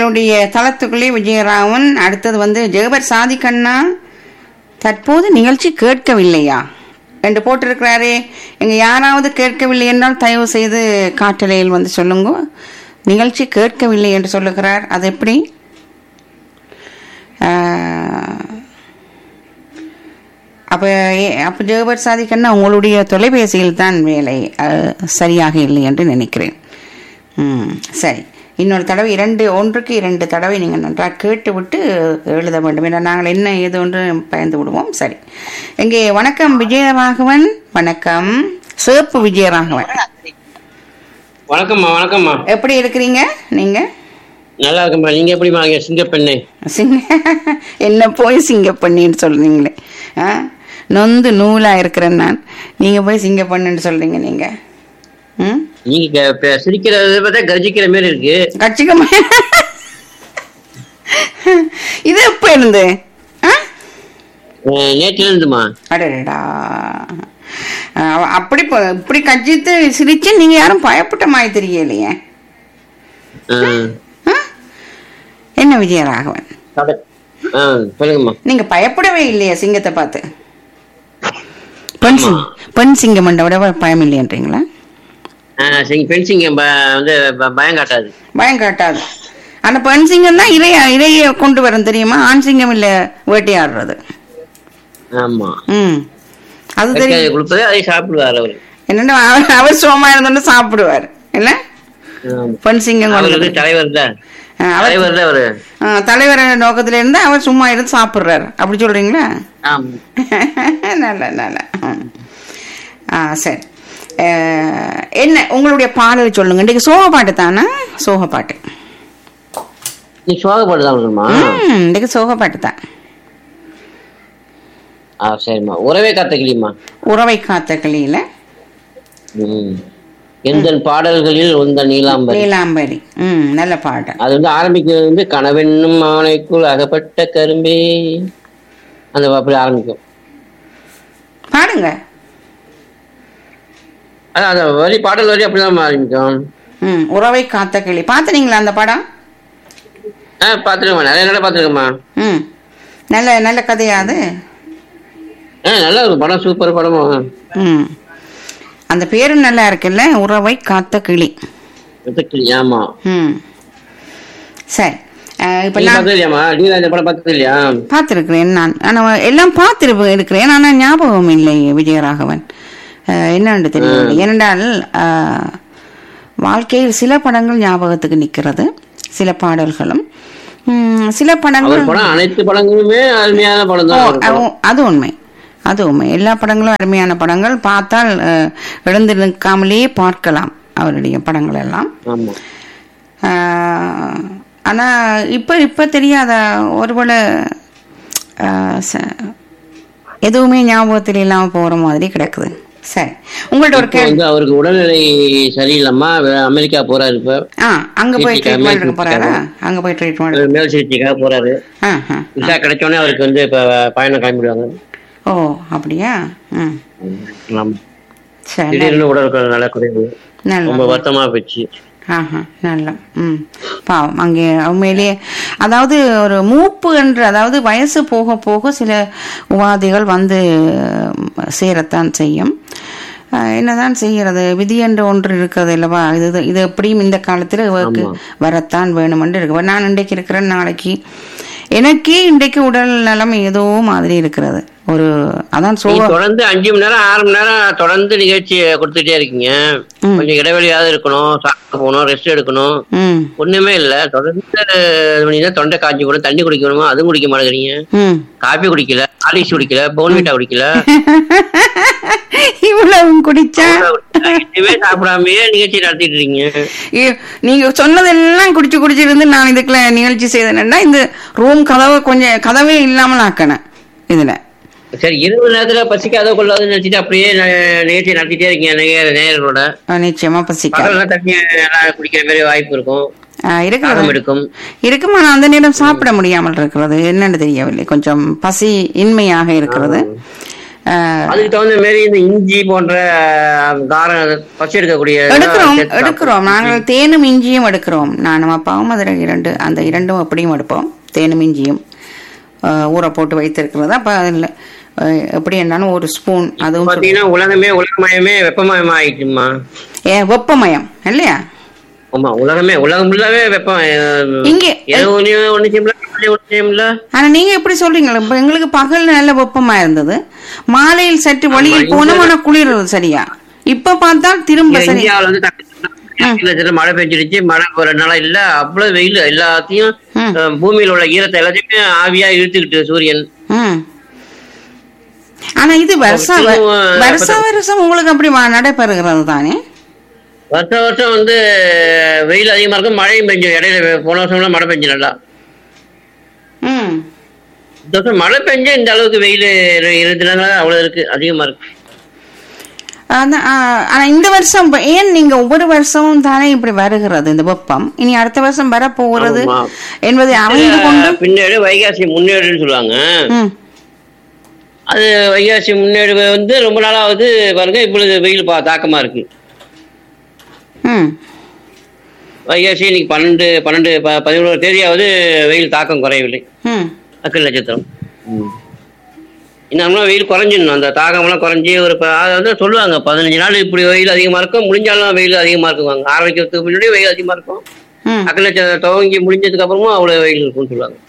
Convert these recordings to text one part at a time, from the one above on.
எங்களுடைய தளத்துக்குள்ளே விஜயராமன் அடுத்தது வந்து ஜெகபர் சாதிக்கண்ணா தற்போது நிகழ்ச்சி கேட்கவில்லையா என்று போட்டிருக்கிறாரே எங்க யாராவது கேட்கவில்லை என்றால் தயவு செய்து காட்டலையில் வந்து சொல்லுங்க நிகழ்ச்சி கேட்கவில்லை என்று சொல்லுகிறார் அது எப்படி ஆஹ், அப்ப ஏ- அப்ப ஜெகபர் சாதிக்கண்ணா உங்களுடைய தொலைபேசியில் தான் வேலை அஹ், சரியாக இல்லை என்று நினைக்கிறேன் ம் சரி இன்னொரு தடவை இரண்டு ஒன்றுக்கு இரண்டு தடவை நீங்கள் நன்றாக கேட்டு விட்டு எழுத வேண்டும் ஏன்னா நாங்கள் என்ன ஏது ஒன்று பயந்து விடுவோம் சரி இங்கே வணக்கம் விஜயராகவன் வணக்கம் சிவப்பு விஜயராகவன் வணக்கம்மா வணக்கம்மா எப்படி இருக்கிறீங்க நீங்க நல்லா இருக்கம்மா நீங்க எப்படிமா இருக்கீங்க சிங்கப்பெண்ணே சிங்க என்ன போய் சிங்க பண்ணின்னு சொல்றீங்களே ஆ நொந்து நூலா இருக்கிறேன் நான் நீங்க போய் சிங்க பண்ணுன்னு சொல்றீங்க நீங்க ம் நீங்க க- இப்ப சிரிக்கிறது பார்த்தா கர்ஜிக்கிற மாதிரி இருக்கு கட்சிக்கமா இது எப்ப இருந்து ஆ அஹ் நேற்றுல இருந்துமா அடடா அவ- அப்படி ப- இப்படி கட்சித்து சிரிச்சு நீங்க யாரும் பயப்பட்ட மாதிரி தெரியலையே அஹ் ஆ? என்ன விஜயராகவன் கடை- அஹ் சொல்லுங்கம்மா நீங்க பயப்படவே இல்லையா சிங்கத்தை பார்த்து பெண் சிங்கம் பெண் சிங்கம் விட பயம் இல்லையன்றீங்களா அஹ் சிங்க பெண் சிங்கம் ப- வந்து ப- பயம் காட்டாது பயம் காட்டாது ஆனா பெண் சிங்கம் தான் இறைய இறைய கொண்டு வரும் தெரியுமா ஆண் சிங்கம் இல்ல வேட்டையாடுறது ஆமா ம் அது அது தெரியும் கொடுப்பது அதை சாப்பிடுவார் அவரு என்னன்னா அவர் அவர் சோமா இருந்தோன்னு சாப்பிடுவார் இல்ல ஆமா. பெண் சிங்கம் அவர் கொண்டு வந்து வந்து. தலைவர் தான் ஆ, அவர் தலைவர் தான் அவரு ஆ, தலைவர் நோக்கத்துல இருந்து அவர் சும்மா இருந்து சாப்பிடுறாரு அப்படி சொல்றீங்களா ஆமா நல்ல நல்ல ம். ஆ சரி அஹ், என்ன உங்களுடைய பாடல் சொல்லுங்க இன்றைக்கு சோக பாட்டு தானே சோக பாட்டு நீ சோகப்படுதான் அவருமா ம், இன்றைக்கு சோக பாட்டு தான் ஆ சரிம்மா உறவே காத்த கிளிமா உறவை காத்த கிளியில ம் எந்த பாடல்களில் உந்த நீலாம்பரி நீலாம்பரி ம் நல்ல பாடல் அது வந்து ஆரம்பிக்கிறது வந்து கனவென்னும் ஆணைக்குள் அகப்பட்ட கரும்பே அந்த அப்படி ஆரம்பிக்கும் பாடுங்க அதான் அந்த வரி பாடல் வரி அப்படிதான் ஆரம்பிக்கும் ம் உறவை காத்த கிளி பார்த்துனீங்களா அந்த படம் ஆ பார்த்துருக்கேம்மா நிறைய நேரம் பார்த்துருக்கேம்மா ம் நல்ல நல்ல கதையா அது ஆ நல்லா இருக்கும் படம் சூப்பர் படமா ம் அந்த பேரும் நல்லா இருக்குல்ல உறவை காத்த கிளி வெத்தக்கிளி, ஆமா ம் சரி அஹ், இப்ப நீ நான் பார்த்தது இல்லையாம்மா நீங்க இந்த படம் பார்த்தது இல்லையா பார்த்துருக்கிறேன் நான் ஆனால் எல்லாம் பார்த்துரு இருக்கிறேன் ஆனால் ஞாபகம் இல்லை விஜயராகவன் அஹ், என்னன்னு தெரியவில்லை ஏனென்றால் அஹ், வாழ்க்கையில் சில படங்கள் ஞாபகத்துக்கு நிற்கிறது சில பாடல்களும் ம், சில படங்கள் அவர் படம் அனைத்து படங்களுமே அருமையான படம் ஓ, தான் அவர் படம். அது- அது உண்மை அது உண்மை எல்லா படங்களும் அருமையான படங்கள் பார்த்தால் அஹ், எழுந்து நிற்காமலேயே பார்க்கலாம் அவருடைய படங்கள் எல்லாம் ஆமா ஆஹ், ஆனா இப்ப இப்ப தெரியாத ஒருவேளை ஆஹ், ச- எதுவுமே ஞாபகத்தில் இல்லாம போற மாதிரி கிடக்குது சரி உங்கள்ட்ட ஒரு இப்போ கேள்வி வந்து அவருக்கு உடல்நிலை சரியில்லாம வே- அமெரிக்கா போறாரு இப்ப ஆ அங்க போய் வீட்டுக்கு ட்ரீட்மெண்ட் அமெரிக்கா எடுக்க போறாரா அங்க போய் ட்ரீட்மெண்ட் அவர் மேல் சிகிச்சைக்காக போறாரு ஆ ஆ. விசா கிடைச்சோடனே அவருக்கு வந்து இப்ப பயணம் கிளம்பிடுவாங்க ஓ அப்படியா ம் ஆமா. சரி திடீர்னு உடல் நல்ல குறைவு நல்ல ரொம்ப வருத்தமா போச்சு ஆஹா நல்ல ம் பாவம் அங்கே உண்மையிலேயே அதாவது ஒரு மூப்பு என்று அதாவது வயசு போக போக சில உபாதைகள் வந்து ம், சேரத்தான் செய்யும் அஹ், என்னதான் செய்கிறது விதி என்று ஒன்று இருக்கிறது அல்லவா இது இது எப்படியும் இந்த காலத்தில் இவருக்கு ஆமா. வரத்தான் வேணுமென்று இருக்கு நான் இன்றைக்கு இருக்கிறேன் நாளைக்கு எனக்கே இன்றைக்கு உடல் நலம் ஏதோ மாதிரி இருக்கிறது ஒரு அதான் நீ சோக தொடர்ந்து அஞ்சு மணி நேரம் ஆறு மணி நேரம் தொடர்ந்து நிகழ்ச்சி கொடுத்துட்டே இருக்கீங்க ம். கொஞ்சம் இடைவெளியாவது இருக்கணும் சாப்பிட போகணும் ரெஸ்ட் எடுக்கணும் ம் ஒண்ணுமே இல்ல தொடர்ந்து இது பண்ணினா தொண்டை காய்ச்சி கூட தண்ணி குடிக்கணுமா அதுவும் குடிக்க மாட்டேங்கிறீங்க ம் காபி குடிக்கல ஆலிஸ் குடிக்கல போன்விட்டா குடிக்கல இவ்வளவு குடிச்சா எதுவுமே சாப்பிடாமயே நிகழ்ச்சி நடத்திட்டு இருக்கீங்க ஐயோ, நீங்க சொன்னதெல்லாம் குடிச்சு குடிச்சிருந்து நான் இதுக்குள்ள நிகழ்ச்சி செய்தேன்னா இந்த ரூம் கதவை கொஞ்சம் கதவே இல்லாமல் ஆக்கினேன் இதுல சரி இரவு நேரத்துல பசிக்காத கொள்ளாதுன்னு நினைச்சிட்டு அப்படியே ந- நிகழ்ச்சி நடத்திட்டே இருக்கீங்க நேய- நேயர்களோட அஹ் நிச்சயமா பசிக்காது பகல்லாம் தண்ணி எல்லாம் குடிக்கிற மாதிரி வாய்ப்பு இருக்கும் அஹ் தாகம் இருக்கிறது எடுக்கும் இருக்குமா நான் அந்த நேரம் சாப்பிட முடியாமல் இருக்கிறது என்னன்னு தெரியவில்லை கொஞ்சம் பசி இன்மையாக இருக்கிறது அஹ், அதுக்கு தகுந்த மாதிரி இந்த இஞ்சி போன்ற அஹ், காரம் பச்சை எடுக்கக்கூடிய எடுக்கிறோம் சேர்த்து எடுக்கிறோம் நாங்கள் தேனும் இஞ்சியும் எடுக்கிறோம் நானும் அப்பாவும் அதில் இரண்டு அந்த இரண்டும் அப்படியும் எடுப்போம் தேனும் இஞ்சியும் அஹ், ஊற போட்டு வைத்திருக்கிறது அப்போ அதில் எப்படி என்னாலும் ஒரு ஸ்பூன் அதுவும் சொல்லு- பாத்தீங்கன்னா உலகமே உலகமயமே வெப்பமயமா ஆயிடுச்சுமா ஏ வெப்பமயம் இல்லையா ஆமா உலகமே உலகம் ஃபுல்லாவே வெப்பம் அஹ், இங்கே எது ஒண்ணு ஒண்ணு செய்யல ஒண்ணு செய்யல ஆனா நீங்க எப்படி சொல்றீங்களா இப்ப எங்களுக்கு பகல் நல்ல வெப்பமா இருந்தது மாலையில் சற்று வெளியில் இங்க- போனோம் ஆனா குளிர்றது சரியா இப்ப பார்த்தா திரும்ப சரி இந்தியாவில வந்து டக்குனு மழை பெஞ்சிருச்சு மழை ஒரு ரெண்டு நாளா இல்ல அவ்வளவு வெயில் எல்லாத்தையும் ம். அஹ், பூமியில உள்ள ஈரத்தை எல்லாத்தையுமே ஆவியா இழுத்துக்கிட்டு சூரியன் ம். ஆனா இது வருஷம் வ- திரும்ப வருஷம் வருஷம் உங்களுக்கு அப்படி வ- நடைபெறுகிறது தானே வருஷம் வருஷம் வந்து வெயில் அதிகமா இருக்கும் மழையும் பெஞ்சு இடையில வெ- போன வருஷம்லாம் மழை பெஞ்சு நல்லா ம் இந்த வருஷம் மழை பெஞ்சு இந்த அளவுக்கு வெயில் இருபத்தி நாள் அவ்வளவு இருக்கு அதிகமா இருக்கு அதான், ஆ, ஆனா இந்த வருஷம் இப்ப ஏன் நீங்க ஒவ்வொரு வருஷமும் தானே இப்படி வருகிறது இந்த வெப்பம் இனி அடுத்த வருஷம் வரப்போகிறது ஆமா. என்பதை அறிந்து கொண்டு பின்னாடி வைகாசி முன்னேடுன்னு சொல்லுவாங்க ம் அது வைகாசி முன்னேடு வந்து ரொம்ப நாளாவது பாருங்க இப்பொழுது வெயில் பா தாக்கமா இருக்கு ம் வைகாசி இன்னைக்கு பன்னெண்டு பன்னெண்டு ப- பதினோரு தேதியாவது வெயில் தாக்கம் குறையவில்லை ம் அக்கல் நட்சத்திரம் இன்னும் வெயில் குறைஞ்சிடணும் அந்த தாக்கம்லாம் குறைஞ்சி ஒரு ப- அதை வந்து சொல்லுவாங்க பதினஞ்சு நாள் இப்படி வெயில் அதிகமா இருக்கும் முடிஞ்சாலும் வெயில் அதிகமா இருக்குவாங்க ஆரம்பிக்கிறதுக்கு முன்னாடி வெயில் அதிகமா இருக்கும் ம் அக்கல் நட்சத்திரம் துவங்கி முடிஞ்சதுக்கு அப்புறமும் அவ்வளவு வெயில் இருக்கும்னு சொல்லுவாங்க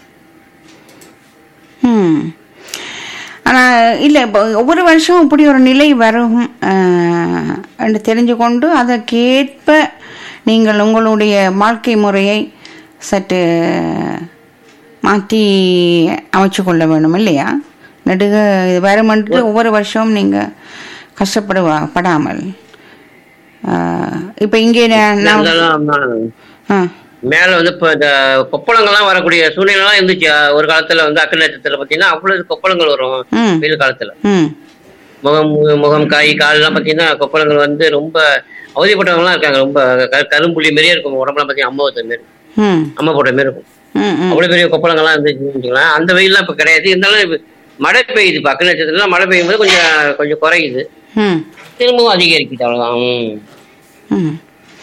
ம் ஆனால் இல்லை இப்போ ஒவ்வொரு வருஷம் இப்படி ஒரு நிலை வரும் ஆஹ், என்று தெரிஞ்சு கொண்டு அதற்கேற்ப நீங்கள் உங்களுடைய வாழ்க்கை முறையை சற்று மாற்றி அமைச்சு கொள்ள வேணும் இல்லையா நெடுக இது வருமென்று ஒவ்வொரு வருஷமும் நீங்கள் கஷ்டப்படுவா படாமல் இப்போ இங்கே நான் நான்- இருந்தாலும் ஆமா. ஆ மேல வந்து இப்ப இந்த கொப்பளங்கள்லாம் வரக்கூடிய சூழ்நிலைலாம் இருந்துச்சு அஹ் ஒரு காலத்துல வந்து அக்கல் நட்சத்திரத்துல பாத்தீங்கன்னா அவ்வளவு கொப்பளங்கள் வரும் ம் வெயில் காலத்துல ம் முகம் முகம் காய் கால்லாம் பாத்தீங்கன்னா கொப்பளங்கள் வந்து ரொம்ப அவதிப்பட்டவங்கலாம் இருக்காங்க ரொம்ப க- கரும்புள்ளி மாரியே இருக்கும் உடம்புலாம் பாத்தீங்கன்னா அம்மா ஒருத்தர் மாரி ம் அம்மா போட்ட மாரி இருக்கும் ம் ம் அவ்வளவு பெரிய கொப்பளங்கள்லாம் இருந்துச்சுன்னு வச்சுக்கலாம் அந்த வெயில்லாம் இப்ப கிடையாது இருந்தாலும் இப்ப மழை பெய்யுது இப்ப அக்கல் நட்சத்திரத்துல மழை பெய்யும் போது கொஞ்சம் கொஞ்சம் குறையுது ம் திரும்பவும் அதிகரிக்குது அவ்வளவுதான் ம். ம்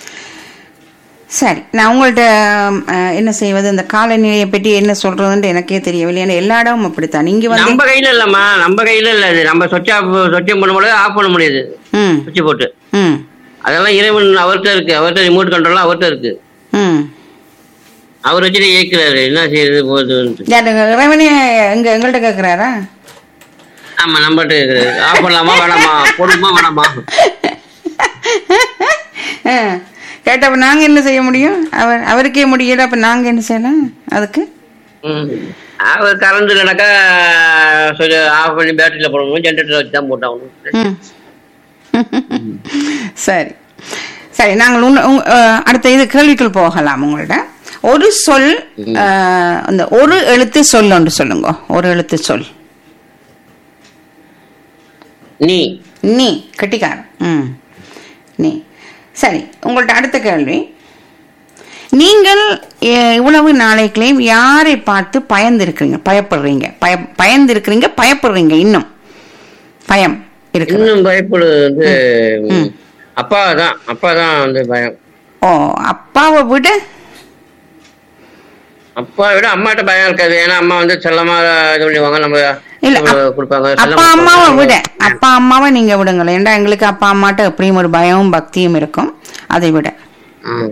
சரி நான் உங்கள்கிட்ட அஹ், என்ன செய்வது இந்த காலநிலையை பற்றி என்ன சொல்றதுன்னு எனக்கே தெரியவில்லை ஏன்னா எல்லா இடமும் அப்படித்தான் இங்க வந்து நம்ம கையில இல்லம்மா நம்ம கையில இல்ல இது நம்ம சொச்சா சொச்சம் பண்ண முடியாது ஆஃப் பண்ண முடியாது ம் சுவிட்ச் போட்டு ம் அதெல்லாம் இறைவன் அவர்கிட்ட இருக்கு அவர்கிட்ட ரிமோட் கண்ட்ரோல்லாம் அவர்கிட்ட இருக்கு ம் அவர் வச்சுட்டு இயக்குறாரு என்ன செய்யுது போகுதுன்ட்டு யாரு இறைவனே எங்க எங்கள்கிட்ட கேட்குறாரா ஆமா நம்மகிட்ட ஆஃப் பண்ணலாமா வேணாமா போடுமா வேணாமா கேட்டப்ப நாங்க என்ன செய்ய முடியும் அவர் அவருக்கே முடியல அப்ப நாங்க என்ன செய்யலாம் அதுக்கு ம். அவர் கரண்ட் இல்லைனாக்கா ஆஃப் பண்ணி பேட்டரியில போடணும் ஜென்ரேட்டர் வச்சு தான் போட்டாகணும் ம் சரி சரி நாங்கள் உன்- உங்க- அஹ், அடுத்த இது கேள்விக்குள் போகலாம் உங்கள்ட்ட ஒரு சொல் அஹ், அந்த ஒரு எழுத்து சொல் ஒன்று சொல்லுங்க ஒரு எழுத்து சொல் நீ நீ கெட்டிக்காரன் ம் நீ சரி உங்கள்ட்ட அடுத்த கேள்வி நீங்கள் எ- இவ்வளவு நாளைக்குள்ளேயும் யாரை பார்த்து பயந்துருக்கிறீங்க பயப்படுறீங்க பய பயந்துருக்கிறீங்க பயப்படுறீங்க இன்னும் பயம் இருக்கு இன்னும் பயப்படு வந்து அப்பா தான் அப்பா தான் வந்து பயம் ஓ அப்பாவை விட அப்பா விட அம்மாட்ட பயம் இருக்காது ஏன்னா அம்மா வந்து செல்லமா இது பண்ணுவாங்க நம்ம இல்ல, அப்- கொடுப்பாங்க அப்பா செல்லமா அம்மாவை கொடுப்பாங்க. விட அப்பா அம்மாவை நீங்க விடுங்களேன் ஏன்டா எங்களுக்கு அப்பா அம்மாட்ட எப்படியும் ஒரு பயமும் பக்தியும் இருக்கும் அதை விட ம்.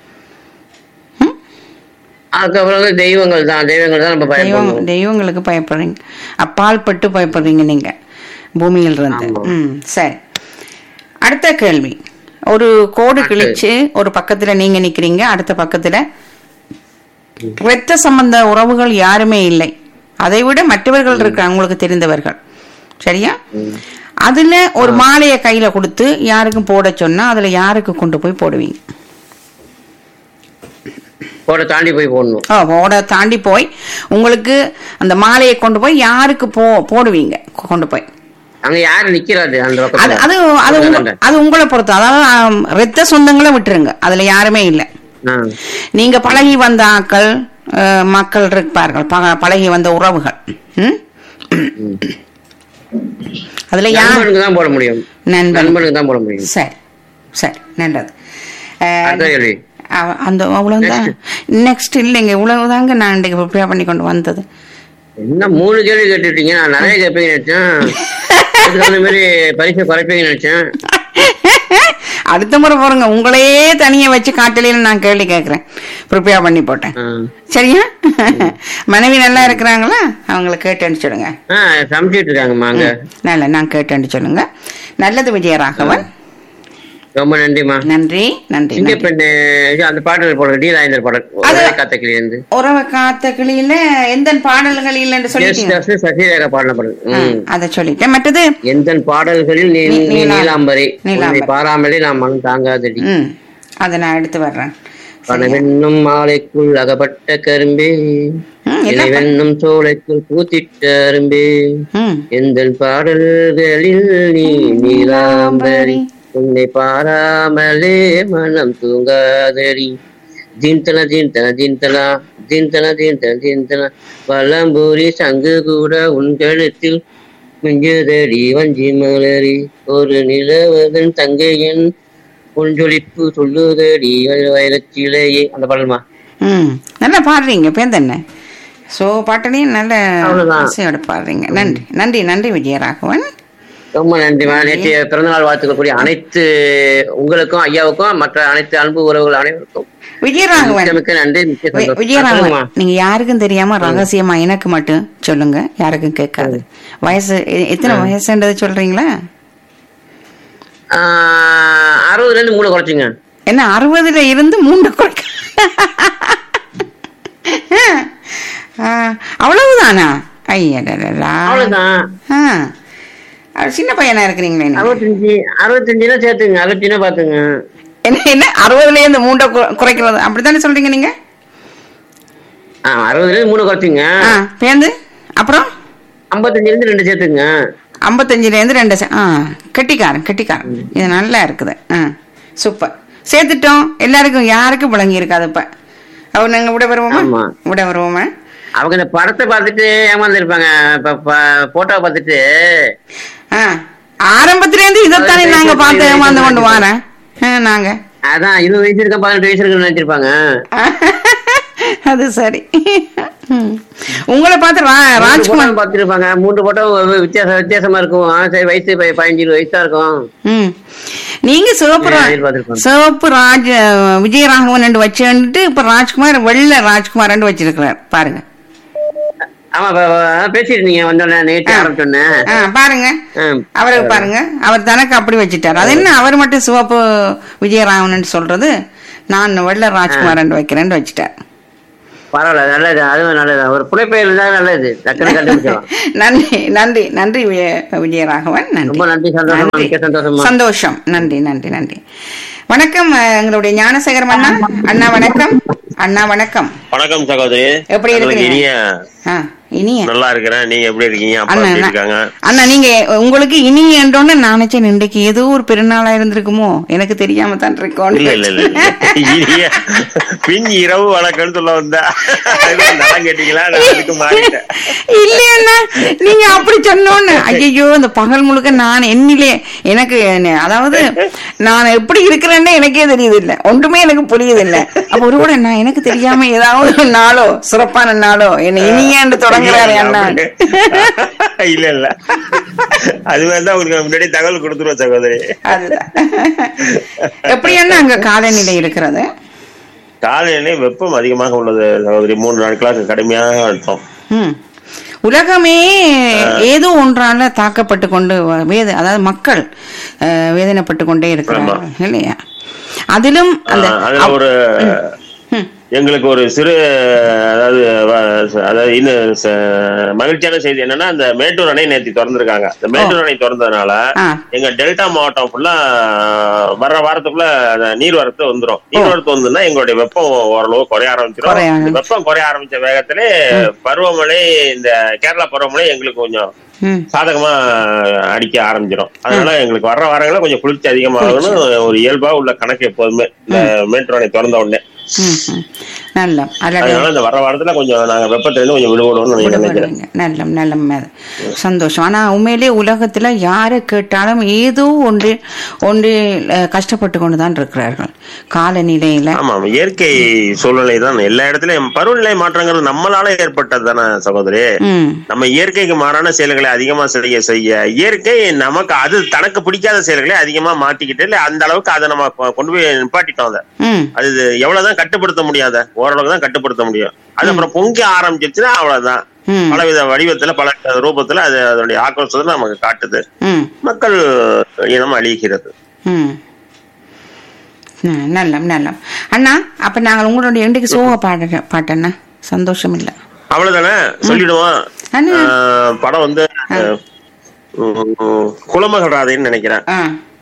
அதுக்கப்புறம் வந்து தெய்வங்கள் தான் தெய்வங்கள் தான் நம்ம தெய்வம் பயப்படுவோம் தெய்வங்களுக்கு பயப்படுறீங்க அப்பால் பட்டு பயப்படுறீங்க நீங்க பூமியில் இருந்து ம் சரி அடுத்த கேள்வி ஒரு கோடு கிழிச்சு ஒரு பக்கத்துல நீங்க நிக்கிறீங்க அடுத்த பக்கத்துல இரத்த சம்பந்த உறவுகள் யாருமே இல்லை அதை விட மற்றவர்கள் இருக்காங்க உங்களுக்கு தெரிந்தவர்கள் சரியா அதுல ஒரு மாலையை கையில கொடுத்து யாருக்கும் போட சொன்னா அதுல யாருக்கு கொண்டு போய் போடுவீங்க கோடை தாண்டி போய் போடணும் ஓ போட தாண்டி போய் உங்களுக்கு அந்த மாலையை கொண்டு போய் யாருக்கு போ போடுவீங்க கொண்டு போய் அங்க யாரு நிக்கிறாரு அந்த அது பக்கத்துல அது அது உங்க- அது உங்களை பொறுத்து அதாவது ஆம், ரத்த சொந்தங்களை விட்டுருங்க அதுல யாருமே இல்லை ஆ. நீங்க பழகி வந்த ஆக்கள் அஹ், மக்கள் இருப்பார்கள் ப- பழகி வந்த உறவுகள் ம்? அதுல யார் நண்பனுக்கு தான் போட முடியும் நண்பன் நண்பனுக்கு தான் போட முடியும் சரி சரி நல்லது அஹ், அடுத்த கேள்வி அவ- அந்த அவ்வளவுதான் நெக்ஸ்ட் இல்லைங்க இவ்வளவுதாங்க நான் இன்றைக்கு ப்ரிப்பேர் பண்ணி கொண்டு வந்தது என்ன மூணு கேள்வி கேட்டுட்டீங்க நான் நிறைய கேட்பீங்க நினைச்சேன் அதுக்கு தகுந்த மாதிரி பரிசை குறைப்பீங்கன்னு நினைச்சேன் அடுத்த முறை போறங்க உங்களையே தனியா வச்சு காட்டலைன்னு நான் கேள்வி கேட்கறேன் ப்ரிப்பேர் பண்ணி போட்டேன் ஆ. சரியா மனைவி நல்லா இருக்கிறாங்களா அவங்கள கேட்டேன்னு சொல்லுங்க ஆ சமைச்சிட்டு இருக்காங்கம்மா அங்க நல்ல நான் கேட்டேன்னு சொல்லுங்க நல்லது விஜயராகவன் ரொம்ப நன்றிம்மா நன்றி நன்றி சிங்க நன்றி. பெண்ணு இது அந்த பாடல் போடுற டி ராஜேந்தர் பாடல் அது- ஒரே காத்தக்கிளி இருந்து உறவ காத்த கிளியில எந்த பாடல்களில் என்று சொல்லிட்டீங்க சசிரேகா பாடின பாடல் ஆ, ம். அதை சொல்லிட்டேன் மற்றது எந்த பாடல்களில் நீ நீ- நீ நீலா- நீலாம்பரி நீலாம்பரி. உன்னை பாராமலே நான் மனம் தாங்காதடி ம் அதை நான் எடுத்து வர்றேன் சரியா? கனவென்னும் மாலைக்குள் அகப்பட்ட கரும்பே ம், என்ன பா- இலைவென்னும் சோலைக்குள் பூத்திட்ட அரும்பே ம் எந்த பாடல்களில் நீ நீலாம்பரி உன்னை பாராமலே மனம் தூங்காதடி ஜிந்தன ஜிந்தன ஜிந்தனா ஜிந்தன ஜிந்தன ஜிந்தனா பழம்பூரி சங்கு கூட உன் கழுத்தில் குஞ்சுதடி வஞ்சி மலரி ஒரு நிலவதன் தங்கையன் பொஞ்சொலிப்பு சொல்லுதடி வயலச்சிலையே அந்த பாடல்மா ம் நல்லா பாடுறீங்க பேர் என்ன ஸோ பாட்டனையும் நல்ல அவ்வளவுதான். ஆசையோட பாடுறீங்க நன்றி நன்றி நன்றி விஜயராகவன் ரொம்ப நன்றிமா நேற்று பிறந்தநாள் வாழ்த்துக்கள் கூடிய அனைத்து உங்களுக்கும் ஐயாவுக்கும் மற்ற அனைத்து அன்பு உறவுகள் அனைவருக்கும் விஜயராகவன் மிக்க மிக்க நன்றி மிக்க வி- சந்தோஷம். விஜயராகவன் சொல்லுங்கம்மா. நீங்க யாருக்கும் தெரியாம ரகசியமா எனக்கு மட்டும் சொல்லுங்க யாருக்கும் கேட்காது வயசு எ- எத்தனை வயசுன்றது சொல்றீங்களா ஆஹ், அறுபதுல இருந்து மூணு குறைச்சுங்க என்ன அறுபதுல இருந்து மூன்று குறைக்க ஆ, அவ்வளவுதானா ஐயடா அவ்வளவுதான் சின்ன பையனா இருக்கிறீங்களே நீங்க. அறுபத்தஞ்சு அறுபத்தஞ்சுனா சேர்த்துங்க அறுபத்தினா பாத்துங்க என்ன என்ன அறுபதுல இருந்து மூன்றை கு- குறைக்கிறது அப்படித்தானே சொல்றீங்க நீங்க ஆஹ், அறுபதுல இருந்து மூணு குறைச்சுங்க ஆ பேந்து அப்புறம் ஐம்பத்தஞ்சுல இருந்து ரெண்டு சேர்த்துங்க ஐம்பத்தஞ்சுல இருந்து ரெண்டு சே- ஆ கெட்டிக்காரன் கெட்டிக்காரன் இது நல்லா இருக்குது ஆ சூப்பர் சேர்த்துட்டோம் எல்லாருக்கும் யாருக்கும் விளங்கி இருக்காது இப்ப அவர் நாங்க விட வருவோமா ஆமா. விட வருவோமா அவங்க இந்த படத்தை பார்த்துட்டு ஏமாந்துருப்பாங்க இப்ப போட்டோ பார்த்துட்டு ஆ ஆரம்பத்துல இருந்து இதைத்தானே அதான் நாங்க பார்த்து பேசி ஏமாந்து கொண்டு பேசி வரேன் ஆ, நாங்க அதான் இருபது வயசு இருக்கா பதினெட்டு வயசு இருக்குன்னு நினைச்சிருப்பாங்க அது சரி ம். உங்களை பார்த்து ரா- மூன்று ராஜ்குமார் photo பார்த்திருப்பாங்க மூன்று போட்டோ வித்தியாசம் வித்தியாசமா இருக்கும் ஆ, சரி வயசு ப- பதினஞ்சு இருபது வயசா இருக்கும் ம் நீங்க சிவப்பு ரா- ஏன் எதிர்பார்த்திருப்பாங்க? சிவப்பு ராஜ் விஜயராகவன் ரெண்டு வச்சுட்டு இப்ப ராஜ்குமார் வெள்ள ராஜ்குமார் ரெண்டு வச்சிருக்கிறார் பாருங்க ஆமா ப- ப- பேசிட்டு நீங்க வந்தோடனே நேற்று ஆரம்பிச்சோன்னே ஆ, பாருங்க அவருக்கு பாருங்க அவர் தனக்கு அப்படி வச்சுட்டார் அது என்ன அவர் மட்டும் சிவப்பு விஜயராகவன் சொல்றது நான் வெள்ள ராஜ்குமார் ரெண்டு வைக்கிறேன்னு வச்சுட்டார் பரவாயில்ல நல்லது அதுவும் நல்லது ஒரு புனைப்பெயர் இருந்தா நல்லது டக்குனு கண்டுபிடிச்சலாம் நன்றி நன்றி நன்றி விஜய- விஜயராகவன் நன்றி ரொம்ப நன்றி சந்தோஷமா நன்றி. மிக்க சந்தோஷமா சந்தோஷம் நன்றி நன்றி நன்றி வணக்கம் அஹ், எங்களுடைய ஞானசேகரம் அண்ணா அண்ணா வணக்கம் அண்ணா வணக்கம் வணக்கம் சகோதரி எப்படி உங்களுக்கு இருக்கீங்க? இனிய ஆ, இனிய நல்லா இருக்கிறேன் நீங்க எப்படி இருக்கீங்க அப்பா அண்ணா எப்படி நான்- இருக்காங்க அண்ணா நீங்க உங்களுக்கு இனிய என்றோன்னு நான் நினைச்சேன் இன்றைக்கு ஏதோ ஒரு பெருநாளா இருந்திருக்குமோ எனக்கு தெரியாம தான் இருக்கோம் இல்ல இல்ல இல்ல இல்ல. இனிய பின் இரவு வணக்கம்னு சொல்ல வந்தா நல்லா கேட்டீங்களா நான் அதுக்கு மாறிட்டேன் இல்லையண்ணா நீங்க அப்படி சொன்னோன்னு ஐயோ இந்த பகல் முழுக்க நான் என்னிலே எனக்கு என்ன- அதாவது நான் எப்படி இருக்கிறேன்னு எனக்கே தெரியுது இல்ல ஒன்றுமே எனக்கு புரியுது இல்ல அப்ப ஒரு கூட நான் எனக்கு தெரியாம ஏதாவது ஒரு நாளோ சிறப்பான நாளோ என்ன இனியாண்டு தொடங்குறாரு அண்ணா இல்ல இல்ல அது மாதிரி தான் உங்களுக்கு முன்னாடி தகவல் கொடுத்துருவோம் சகோதரி அதுதான் எப்படி அண்ணா அங்க காலநிலை இருக்கிறது காலையிலே வெப்பம் அதிகமாக உள்ளது சகோதரி மூன்று நாட்களாக கடுமையாக அழுத்தம் ம். உலகமே ஏதோ ஒன்றால தாக்கப்பட்டு கொண்டு வ- வேத அதாவது மக்கள் அஹ், வேதனைப்பட்டு கொண்டே இருக்கிறாங்க இல்லையா அதிலும் அந்த ஆஹ், அதுல ஒரு ம். எங்களுக்கு ஒரு சிறு அதாவது வ- அதாவது இன்னும் ச- மகிழ்ச்சியான செய்தி என்னன்னா அந்த மேட்டூர் அணை நேத்தி திறந்திருக்காங்க இந்த மேட்டூர் அணை திறந்ததுனால ஆ. எங்க டெல்டா மாவட்டம் ஃபுல்லா வர்ற வாரத்துக்குள்ள அந்த நீர்வரத்து வந்துரும் நீர்வரத்து வந்துன்னா எங்களுடைய வெப்பம் ஓரளவு குறைய ஆரம்பிச்சிடும் குறைய இந்த வெப்பம் குறைய ஆரம்பிச்ச வேகத்திலே பருவமழை இந்த கேரளா பருவமழை எங்களுக்கு கொஞ்சம் ம். சாதகமா அடிக்க ஆரம்பிச்சிடும் அதனால எங்களுக்கு வர்ற வாரங்கள கொஞ்சம் குளிர்ச்சி அதிகமாகணும் ஒரு இயல்பா உள்ள கணக்கு எப்போதுமே இந்த மேட்டூர் அணை திறந்த உடனே ம், ம். நல்ல அழகு அதனால இந்த வர வாரத்துல கொஞ்சம் நாங்க வெப்பத்துல இருந்து கொஞ்சம் விடுபடுவோம்னு நான் நினைக்கிறேன் விடுபடுவீங்க நல்ல நல்ல மேத- சந்தோஷம் ஆனா உண்மையிலே உலகத்துல யாரை கேட்டாலும் ஏதோ ஒன்று ஒன்று அஹ், கஷ்டப்பட்டு கொண்டுதான் இருக்கிறார்கள் காலநிலையில ஆமா ஆமா இயற்கை சூழ்நிலை தான் எல்லா இடத்துலயும் பருவநிலை மாற்றங்கள் நம்மளால ஏற்பட்டது தானே சகோதரி ம் நம்ம இயற்கைக்கு மாறான செயல்களை அதிகமா செய்ய செய்ய இயற்கை நமக்கு அது தனக்கு பிடிக்காத செயல்களை அதிகமா மாத்திக்கிட்டு இல்ல அந்த அளவுக்கு அதை நம்ம கொ- கொண்டு போய் நிப்பாட்டிட்டோம் அதை ம் அது எவ்வளவுதான் கட்டுப்படுத்த முடியாத ஓரளவுக்கு தான் கட்டுப்படுத்த முடியும் அது அப்புறம் பொங்கி ஆரம்பிச்சிருச்சுன்னா அவ்வளவுதான் ம் பலவித வடிவத்துல பல ரூபத்துல அது அதனுடைய ஆக்ரோஷத்தை நமக்கு காட்டுது ம் மக்கள் இனம் அழிகிறது ம் ம், நல்ல நல்ல அண்ணா அப்ப நாங்கள் உங்களுடைய இன்றைக்கு சோக பாட பாட்டண்ணா சந்தோஷம் இல்ல அவ்வளவுதானே சொல்லிடுவோம் அண்ணா. ஆஹ் படம் வந்து உம், குலமகள் ராதைன்னு நினைக்கிறேன் ஆ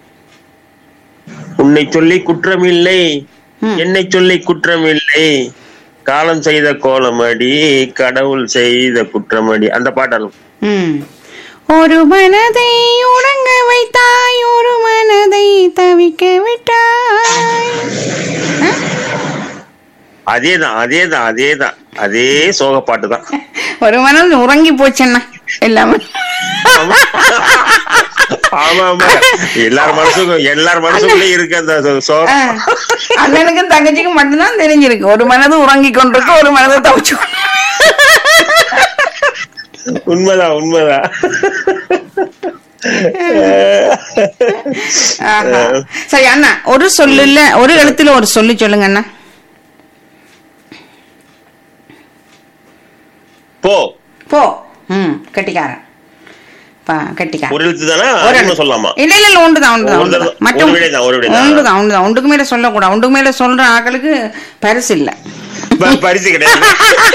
உன்னை சொல்லி குற்றமில்லை ம். என்னை சொல்லி குற்றமில்லை காலம் செய்த கோலமடி கடவுள் செய்த குற்றமடி அந்த பாட்டு ம் ஒரு மனதை உறங்க வைத்தாய் ஒரு மனதை தவிக்க விட்டாய் ஆ? அதேதான் அதேதான் அதேதான் அதே சோக பாட்டு தான் ஒரு மனம் உறங்கி போச்சுண்ணா எல்லாமே ஆமா ஆமா ஆமா எல்லார் மனசுக்கும் எல்லார் மனசுக்குள்ளயும் இருக்கு அந்த சோ- ஆ. சோகம் அண்ணனுக்கும் தங்கச்சிக்கும் மட்டும்தான் தெரிஞ்சிருக்கு ஒரு மனது உறங்கி கொண்டிருக்கு ஒரு மனதை தவிச்சு கொண்டு உண்மைதான் உண்மைதான் ஆஹா. சரி அண்ணா ஒரு சொல்லு இல்ல ஒரு எழுத்துல ஒரு சொல்லு சொல்லுங்க அண்ணா போ போ ம் கட்டிக்காரன் பா கட்டிக்காரன் ஒரு எழுத்து தானே ஒரு அதிகமா சொல்லலாமா இல்ல இல்ல இல்ல ஒன்றுதான் ஒன்றுதான் ஒரு ஒன்றுதான் தடவை- மட்டும் ஒரு விடைதான், ஒரு விடைதான். ஒன்றுதான் ஒன்றுதான் ஒன்றுக்கு மேல சொல்லக்கூடாது ஒன்றுக்கு மேல சொல்ற ஆக்களுக்கு பரிசு இல்ல ப- பரிசு கிடையாது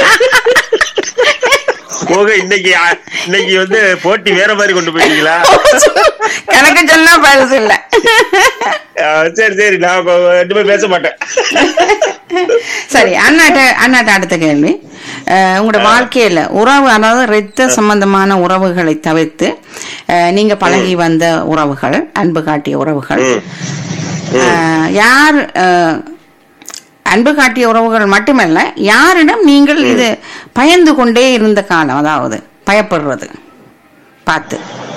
போக இன்னைக்கு ஆ, இன்னைக்கு வந்து போட்டி வேற மாதிரி கொண்டு போயிட்டீங்களா கணக்கு சொன்னா பரிசு இல்ல ஆ, சரி சரி நான் இப்ப ரெண்டுமே பேச மாட்டேன் சரி அண்ணாட்ட அண்ணாட்ட அடுத்த கேள்வி அஹ், உங்களோட வாழ்க்கையில உறவு அதாவது ரத்த சம்பந்தமான உறவுகளை தவிர்த்து அஹ், நீங்க பழகி வந்த உறவுகள் அன்பு காட்டிய உறவுகள் ம். அஹ், யார் அஹ், அன்பு காட்டிய உறவுகள் மட்டுமல்ல யாரிடம் நீங்கள் இது பயந்து கொண்டே இருந்த காலம் அதாவது பயப்படுறது பார்த்து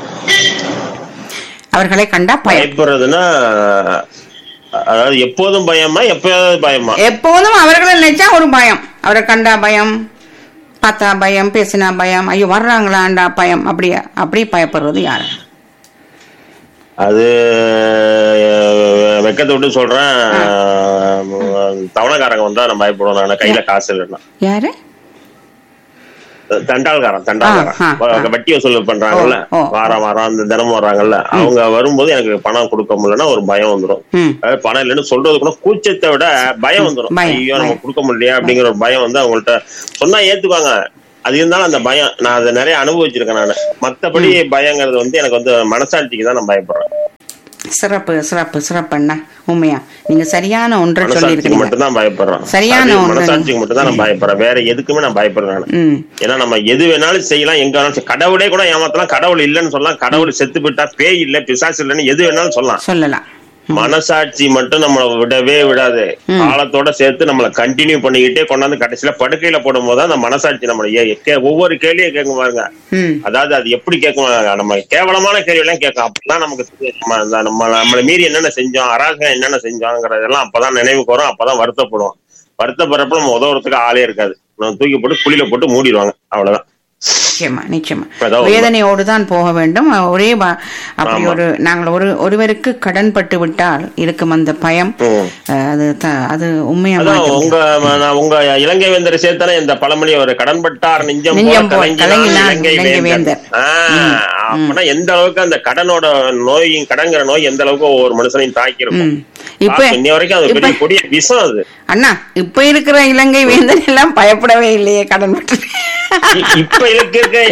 அவர்களை கண்டா பயம் பயப்படுறதுன்னா அதாவது எப்போதும் பயமா எப்பயாவது பயமா எப்போதும் அவர்களை நினைச்சா ஒரு பயம் அவரை கண்டா பயம் பார்த்தா பயம் பேசினா பயம் ஐயோ வர்றாங்களாண்டா பயம் அப்படியே அப்படி பயப்படுறது யாரு அது அஹ், வெக்கத்தை விட்டு சொல்றேன் அஹ், தவணைக்காரங்க வந்தா நான் பயப்படுவேன் நான் கையில காசு இல்லைன்னா யாரு தண்டால்காரன் தண்டால்காரன் ஆ, ஆ, ஆ. வட்டி வசூல் பண்றாங்கல்ல ஓ, ஓ. வாரம் வாரம் அந்த தினமும் வர்றாங்கல்ல அவங்க வரும்போது எனக்கு பணம் கொடுக்க முடியலன்னா ஒரு பயம் வந்துடும் ம் அதாவது பணம் இல்லைன்னு சொல்றது கூட கூச்சத்தை விட பயம் வந்துடும் பயம், ஐயோ நம்ம பயம். கொடுக்க முடியலையா அப்படிங்கிற ஒரு பயம் வந்து அவங்கள்ட்ட சொன்னா ஏத்துக்குவாங்க அது இருந்தாலும் அந்த பயம் நான் அதை நிறைய அனுபவிச்சிருக்கேன் நான் மத்தபடி பயங்கிறது வந்து எனக்கு வந்து மனசாட்சிக்கு தான் நான் பயப்படுறேன் சிறப்பு சிறப்பு சிறப்பு அண்ணா உண்மையா நீங்க சரியான ஒன்றை மனசாட்சிக்கு சொல்லியிருக்கீங்க மட்டும் தான் பயப்படுறேன் சரியான அது ஒன்று. மனசாட்சிக்கு மட்டும் தான் நான் பயப்படுறேன் வேற எதுக்குமே நான் பயப்படுறேன் நான் ம் ஏன்னா நம்ம எது வேணாலும் செய்யலாம் எங்க வேணாலும் செய்யலாம். கடவுளே கூட ஏமாத்தலாம் கடவுள் இல்லைன்னு சொல்லலாம் கடவுள் செத்து போயிட்டா பேய் இல்ல பிசாசு இல்லைன்னு எது வேணாலும் சொல்லலாம் சொல்லலாம் மனசாட்சி மட்டும் நம்மள விடவே விடாது காலத்தோட சேர்த்து நம்மள கண்டினியூ பண்ணிக்கிட்டே கொண்டாந்து கடைசியில படுக்கையில போடும் போது அந்த மனசாட்சி நம்மள ஏ- கே- ஒவ்வொரு கேள்வியும் கேட்கும் பாருங்க ம் அதாவது அது எப்படி கேட்கும் நம்ம கேவலமான கேள்வி எல்லாம் கேட்கும் அப்பதான் நமக்கு தெரியும். நம்ம அந்த நம்ம நம்மளை மீறி என்னென்ன செஞ்சோம் அராஜகம் என்னென்ன செஞ்சோங்கிறதெல்லாம் அப்பதான் நினைவுக்கு வரும் அப்பதான் வருத்தப்படுவோம் வருத்தப்படுறப்ப நம்ம உதவுறதுக்கு ஆளே இருக்காது நம்ம தூக்கி போட்டு குழியில போட்டு மூடிடுவாங்க அவ்வளவுதான் நிச்சயமா நிச்சயமா அதான் உண்மை. வேதனையோடு தான் போக வேண்டும் ஒரே ப- அப்படி ஆமா. ஒரு நாங்கள் ஒரு ஒருவருக்கு கடன் பட்டு விட்டால் இருக்கும் அந்த பயம் ம். அஹ், அது த- அது உண்மையா அதான் மாற்றம். உங்க நான் உங்க இலங்கை வேந்தர் சேர்த்தானே இந்த பழமொழி ஒரு கடன்பட்டார் நெஞ்சம் போல நெஞ்சம் போல கலங்கினான் கலங்கினான் இலங்கை இலங்கை வேந்தர் வேந்தர். ஆஹ், அப்படின்னா எந்த அளவுக்கு அந்த கடனோட நோயும் கடங்கிற நோய் எந்த அளவுக்கு ஒவ்வொரு மனுஷனையும் தாக்கி இருக்கும் ம். இப்ப இன்னி வரைக்கும் அது பெரிய கொடிய விஷம் அது அண்ணா இப்ப இருக்கிற இலங்கை வேந்தன் எல்லாம் பயப்படவே இல்லையே கடன் பட்டு இ- இப்ப இருக்க இருக்க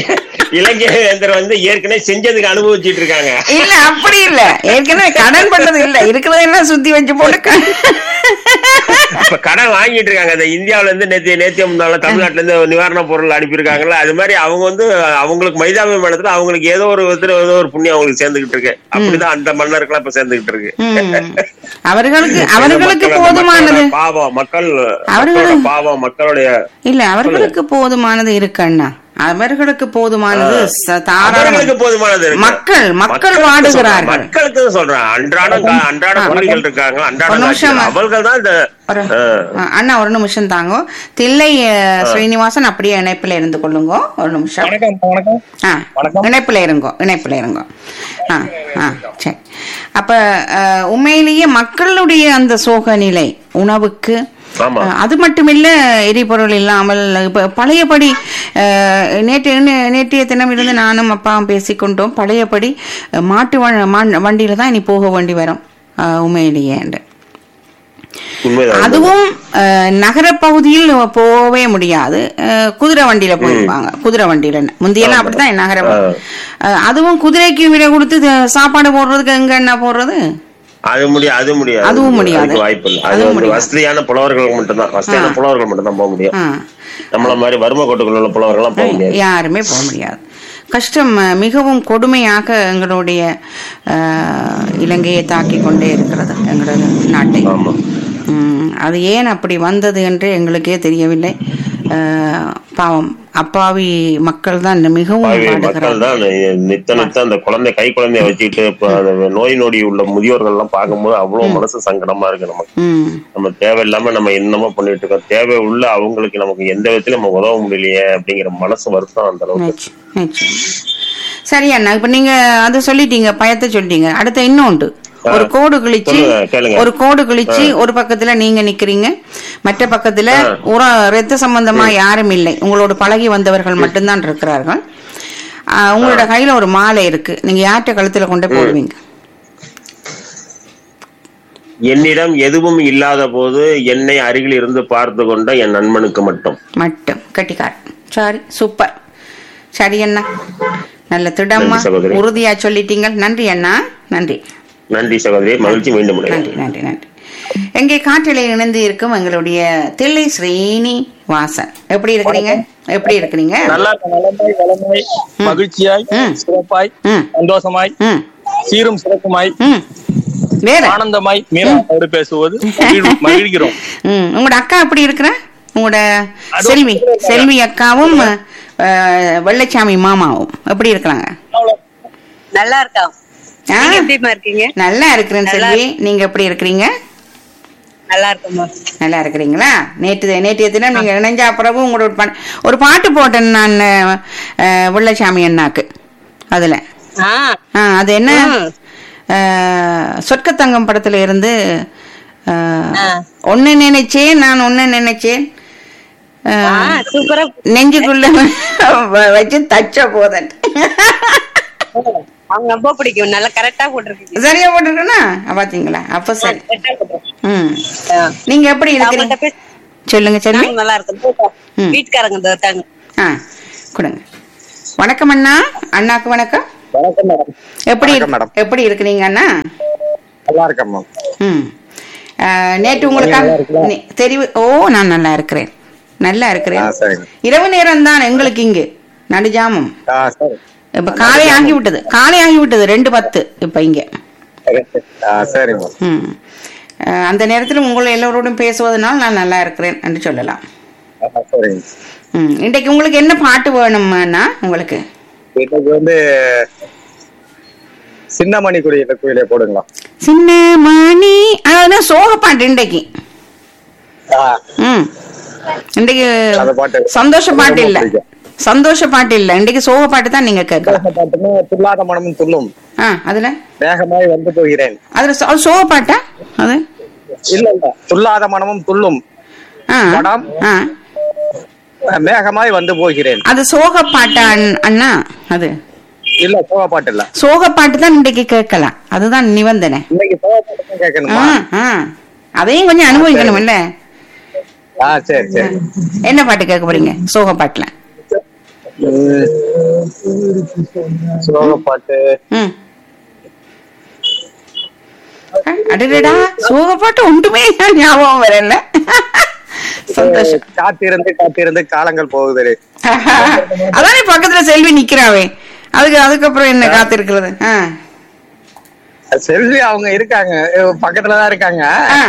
இலங்கை வேந்தர் வந்து ஏற்கனவே செஞ்சதுக்கு அனுபவிச்சிட்டு இருக்காங்க இல்ல அப்படி இல்ல ஏற்கனவே கடன் பண்ணது இல்ல இருக்கிறதெல்லாம் சுத்தி வச்சு போட்டு க- இப்ப கடன் வாங்கிட்டு இருக்காங்க இந்த இந்தியாவுல இருந்து நேத்திய நேத்திய முன்னால தமிழ்நாட்டுல இருந்து நிவாரண பொருள் அனுப்பியிருக்காங்கல்ல அது மாதிரி அவங்க வந்து அவங்களுக்கு மைதாபிமானத்துல அவங்களுக்கு ஏதோ ஒரு விதத்துல ஏதோ ஒரு புண்ணியம் அவங்களுக்கு சேர்ந்துகிட்டு இருக்கு அப்படிதான் அந்த மன்னருக்கெல்லாம் இப்ப சேர்ந்துகிட்டு இருக்கு ம். அவர்களுக்கு அவர்களுக்கு மக்கள் அந்த போதுமானது மக்களோட பாவம் மக்கள் அவர்களு- மக்களோட பாவம் மக்களுடைய இல்ல அவர்களுக்கு போதுமானது இருக்கு அண்ணா அவர்களுக்கு போதுமானது ச- தாராளம் அவர்களுக்கு போதுமானது இருக்கு. மக்கள் மக்கள் மக்களுக்கு வாடுகிறார்கள் சொல்றேன், மக்களுக்கு சொல்றேன் அன்றாட கா- அன்றாட ஆ. குடிகள் இருக்காங்க அன்றாட ஒரு நிமிஷம். காட்சிகள். அவர்கள் தான் இந்த ஒரு ஆ. ஆ, அண்ணா ஒரு நிமிஷம் தாங்க தில்லை அஹ், ஸ்ரீனிவாசன் அப்படியே இணைப்புல இருந்து கொள்ளுங்க ஒரு நிமிஷம் வணக்கம் வணக்கம் ஆ வணக்கம். இணைப்புல இருங்கோ இணைப்புல இருங்கோ ஆ ஆ சரி அப்ப அஹ், உண்மையிலேயே மக்களுடைய அந்த சோக நிலை உணவுக்கு ஆமா. அஹ், அது மட்டுமில்ல எரிபொருள் இல்லாமல் இப்ப பழையபடி அஹ், நேற்று நே- நேற்றைய தினம் இருந்து நானும் அப்பாவும் பேசிக்கொண்டோம் பழையபடி அஹ், மாட்டு வ- மா- வண்டியில தான் இனி போக வேண்டி வரும் அஹ், உண்மையிலேயே உண்மைதான் அதுவும் அஹ், நகரப்பகுதியில் போகவே முடியாது அஹ், குதிரை வண்டியில போயிருப்பாங்க குதிரை வண்டியில முந்தியெல்லாம் அப்படித்தான் நகர அஹ், அதுவும் குதிரைக்கு விட கொடுத்து த- சாப்பாடு போடுறதுக்கு எங்க என்ன போடுறது அது முடியாது அது முடியாது அதுவும் முடியாது. அதுக்கு வாய்ப்பு இல்லை அது அதுவும் வந்து முடியாது. வசதியான புலவர்களுக்கு மட்டும்தான் வசதியான ஆ. புலவர்கள் மட்டும்தான் போக முடியும் ஆ, நம்மள மாதிரி வறுமை கோட்டுக்குள்ள உள்ள புலவர்கள்லாம் போக முடியாது யாருமே போக முடியாது கஷ்டம் அஹ், மிகவும் கொடுமையாக எங்களுடைய அஹ், இலங்கையை தாக்கி கொண்டே இருக்கிறது எங்களது நாட்டை ஆமா ம், அது ஏன் அப்படி வந்தது என்று எங்களுக்கே தெரியவில்லை அஹ், பாவம் அப்பாவி மக்கள் தான் மிகவும் பாவி பாடுகிறார்கள் மக்கள் தான் நித்த நித்த அந்த குழந்தை கை குழந்தைய வச்சுக்கிட்டு இப்ப அந்த நோய் நொடி உள்ள முதியோர்கள் எல்லாம் பார்க்கும்போது அவ்வளவு மனசு சங்கடமா இருக்கு நமக்கு ம் நம்ம தேவையில்லாம நம்ம என்னமோ பண்ணிட்டு இருக்கோம் தேவை உள்ள அவங்களுக்கு நமக்கு எந்த விதத்திலும் நம்ம உதவ முடியலையே அப்படிங்கிற மனசு வருத்தம் அந்த அளவுக்கு நிச்சயம், நிச்சயம். சரி அண்ணா இப்ப நீங்க அது சொல்லிட்டீங்க பயத்தை சொல்லிட்டீங்க அடுத்த இன்னொன்று ஒரு கோடு கிழிச்சு சொல்லுங்க, கேளுங்க. ஒரு கோடு கிழிச்சு ஒரு பக்கத்துல நீங்க நிக்கிறீங்க மற்ற பக்கத்துல உர ரத்த சம்பந்தமா யாரும் இல்லை உங்களோட பழகி வந்தவர்கள் மட்டும்தான் இருக்கிறார்கள் ஆஹ், உங்களோட கையில ஒரு மாலை இருக்கு நீங்க யார்கிட்ட கழுத்துல கொண்டு போய் போடுவீங்க என்னிடம் எதுவும் இல்லாத போது என்னை அருகில் இருந்து பார்த்து கொண்ட என் நண்பனுக்கு மட்டும் மட்டும் கட்டிக்கார் சரி சூப்பர் சரி அண்ணா நல்ல திடமா நன்றி சகோதரி. உறுதியா சொல்லிட்டீங்க நன்றி அண்ணா நன்றி நன்றி சகோதரி மகிழ்ச்சி மீண்டும் உடையேன். நன்றி நன்றி நன்றி எங்கே காற்றிலே இணைந்து இருக்கும் எங்களுடைய தில்லை ஸ்ரீனி வாசன் எப்படி இருக்கிறீங்க எப்படி இருக்கிறீங்க நல்லா இருக்க நலமாய் வளமாய் மகிழ்ச்சியாய் ம். சிறப்பாய் ம் சந்தோஷமாய் ம் சீரும் சிறப்புமாய் ம் வேற ஆனந்தமாய் மீராவோடு பேசுவது மகிழ்- மகிழ்கிறோம் ம் உங்களோட அக்கா எப்படி இருக்கிற உங்களோட செல்வி செல்வி அக்காவும் அஹ், வெள்ளச்சாமி மாமாவும் எப்படி இருக்கிறாங்க நல்லா இருக்கா ஆ, நீங்க எப்படிமா இருக்கீங்க நல்லா இருக்கிறேன் செல்வி நீங்க எப்படி இருக்கிறீங்க நல்லா இருக்கோமா நல்லா இருக்கிறீங்களா நேற்று நேற்றைய தினம் நீங்க இணைஞ்ச பிறகு உங்களோட ஒரு பா- ஒரு பாட்டு போட்டேன் நான் அஹ், வெள்ளச்சாமி அண்ணாக்கு அதுல ஆ ஆ, அது என்ன ம். அஹ், சொர்க்கத்தங்கம் படத்துல இருந்து அஹ், ஆ. ஒண்ணு நினைச்சேன் நான் ஒண்ணு நினைச்சேன் அஹ், ஆ சூப்பரா நெஞ்சுக்குள்ள வ- வச்சு தச்ச போதன் அவங்க ரொம்ப பிடிக்கும் நல்லா கரெக்டா போட்டிருக்கீங்க சரியா போட்டிருக்கேனா பாத்தீங்களா அப்ப சரி correct ஆ போட்டிருக்கீங்க. ம் ஆ. நீங்க எப்படி அவங்கள்ட்ட இருக்கிறீங்க பேச சொல்லுங்க சொல்லுங்க நாங்க நல்லா இருக்கோம் ம். வீட்டுக்காரங்க இந்த இருக்காங்க ஆ கொடுங்க வணக்கம் அண்ணா அண்ணாக்கு வணக்கம் வணக்கம் மேடம் எப்படி வணக்கம் மேடம். எப்படி இருக்கிறீங்க அண்ணா நல்லா இருக்கேன் மேம் ம் ஆ, நேற்று உங்களுக்கு நே- தெரிவு ஓ நான் நல்லா இருக்கிறேன் நல்லா இருக்கிறேன் ஆ, சரிங்க. இரவு நேரம் தான் எங்களுக்கு இங்கு நடுஜாமம் ஆ சரி இப்ப காலை ஆகி விட்டது காலை ஆகி விட்டது ரெண்டு பத்து இப்ப இங்க ஆ சரிங்க மேம் ம் ஆ, அந்த நேரத்தில் உங்களை எல்லோரோடும் பேசுவதனால் நான் நல்லா இருக்கிறேன் என்று சொல்லலாம் ஆ, சரிங்க ம் இன்றைக்கு உங்களுக்கு என்ன பாட்டு வேணும்னா உங்களுக்கு இன்னைக்கு வந்து சின்னமணி குடியில கோயிலே போடுங்களா சின்ன மணி அதான் சோக பாட்டு இன்றைக்கு ஆ, ம் இன்றைக்கு அந்த பாட்டு. சந்தோஷ பாட்டு இல்ல ரொம்ப பிடிக்கும். சந்தோஷ பாட்டு இல்ல இன்றைக்கு சோக பாட்டு தான் நீங்க கேட்கலாம் இந்த பாட்டுமே துல்லாத மனமும் துள்ளும் ஆ அதுல வேகமாய் வந்து போகிறேன் அதுல சோ- அது சோக பாட்டா அது இல்ல இல்ல துல்லாத மனமும் துள்ளும் ஆ படம்? ஆ மேகமாய் வந்து போகிறேன் அது சோக பாட்டா அண்- அண்ணா அது இல்ல சோக பாட்டு இல்ல சோக பாட்டு தான் இன்றைக்கு கேட்கலாம் அதுதான் நிபந்தனை இன்னைக்கு சோக பாட்டு தான் ஆ கேட்கணுமா ஆ அதையும் கொஞ்சம் அனுபவிக்கணும் இல்ல ஆ சரி சரி என்ன பாட்டு கேட்க போறீங்க சோக பாட்டுல சோக பாட்டு ம் அடடடா சோக பாட்டு ஒன்றுமே ஞாபகம் வரல சந்தோஷம் காத்திருந்து காத்திருந்து காலங்கள் போகுது அதானே பக்கத்துல செல்வி நிக்கிறாவே அதுக்கு அதுக்கப்புறம் என்ன காத்திருக்கிறது ஆ செல்வி அவங்க இருக்காங்க இவ பக்கத்துலதான் இருக்காங்க ஆ.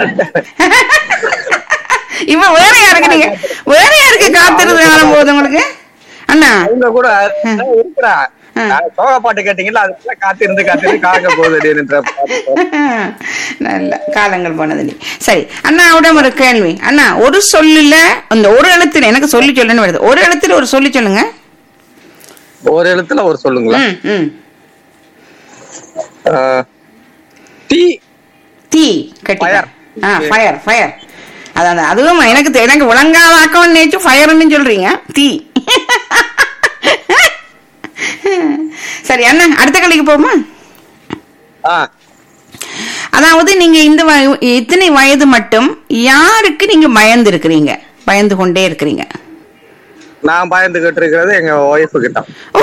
இப்ப வேற யாருக்கு நீங்க வேற யாருக்கு காத்திருந்து காலம் போகுது உங்களுக்கு அண்ணா அவங்க கூட இருக்கிறா சோக பாட்டு கேட்டீங்களா அதுக்குள்ள காத்திருந்து காத்திருந்து காலங்கள் போகுதுன்ற பாட்டு நல்ல காலங்கள் போனது நீ சரி அண்ணா அவடம் ஒரு கேள்வி அண்ணா ஒரு சொல்லுல அந்த ஒரு எழுத்துல எனக்கு சொல்லி சொல்லுன்னு வருது ஒரு எழுத்துல ஒரு சொல்லி சொல்லுங்க ஒரு எழுத்துல ஒரு சொல்லுங்களா ம் ம் ஆஹ், தீ தீ கட்டி Fire. ஆ ஃபயர் ஃபயர் அதான் அதுவும் எனக்கு தெ- எனக்கு விளங்காதாக்கம்னு நினைச்சு ஃபயர்னு சொல்றீங்க தீ சரி அண்ணா அடுத்த கலைக்கு போமா ஆ அதாவது நீங்க இந்த வய- இத்தனை வயது மட்டும் யாருக்கு நீங்க பயந்து இருக்கிறீங்க பயந்து கொண்டே இருக்கிறீங்க நான் பயந்துகிட்டு இருக்கிறது எங்க ஒய்ஃபு கிட்ட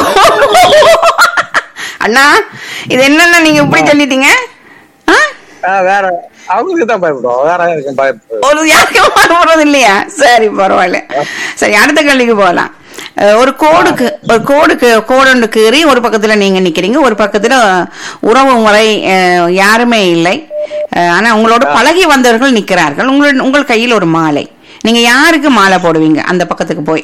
அண்ணா இது என்னன்னா நீங்க இப்படி சொல்லிட்டீங்க ஆ? ஆ, வேற அவங்களுக்கு தான் பயப்படுவோம் வேற யாருக்கும் பயப்படுவோம் ஒரு யாருக்கும் போறது இல்லையா சரி பரவாயில்ல சரி அடுத்த கேள்விக்கு போகலாம் அஹ், ஒரு கோடுக்கு ஒரு கோடுக்கு கோடு கீறி ஒரு பக்கத்துல நீங்க நிக்கிறீங்க ஒரு பக்கத்துல உறவு முறை அஹ், யாருமே இல்லை அஹ், ஆனா உங்களோட பழகி வந்தவர்கள் நிக்கிறார்கள் உங்களோட உங்கள் கையில் ஒரு மாலை நீங்க யாருக்கு மாலை போடுவீங்க அந்த பக்கத்துக்கு போய்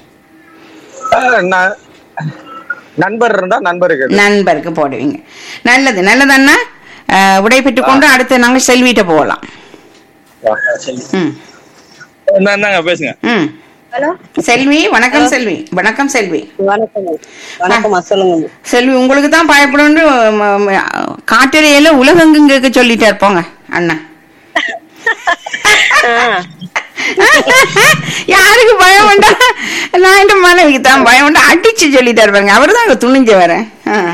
நான் நண்பர் இருந்தா நண்பருக்கு நண்பருக்கு போடுவீங்க நல்லது நல்லது அண்ணா அஹ், விடை பெற்றுக் கொண்டு அடுத்து நாங்க செல்விட்ட போகலாம் ம் என்னங்க பேசுங்க ம் ஹலோ செல்வி வணக்கம் செல்வி வணக்கம் செல்வி வணக்கம் வணக்கம்மா சொல்லுங்க செல்வி உங்களுக்கு தான் பயப்படணும் காட்டறையில உலகெங்கும் கேட்க சொல்லிட்டார் போங்க அண்ணா யாருக்கு பயம் வேண்டாம் நான் என் மனைவிக்கு தான் பயம் வேண்டாம் அடிச்சு சொல்லிட்டாரு பாருங்க அவரு தான் அங்க துணிஞ்ச வரேன்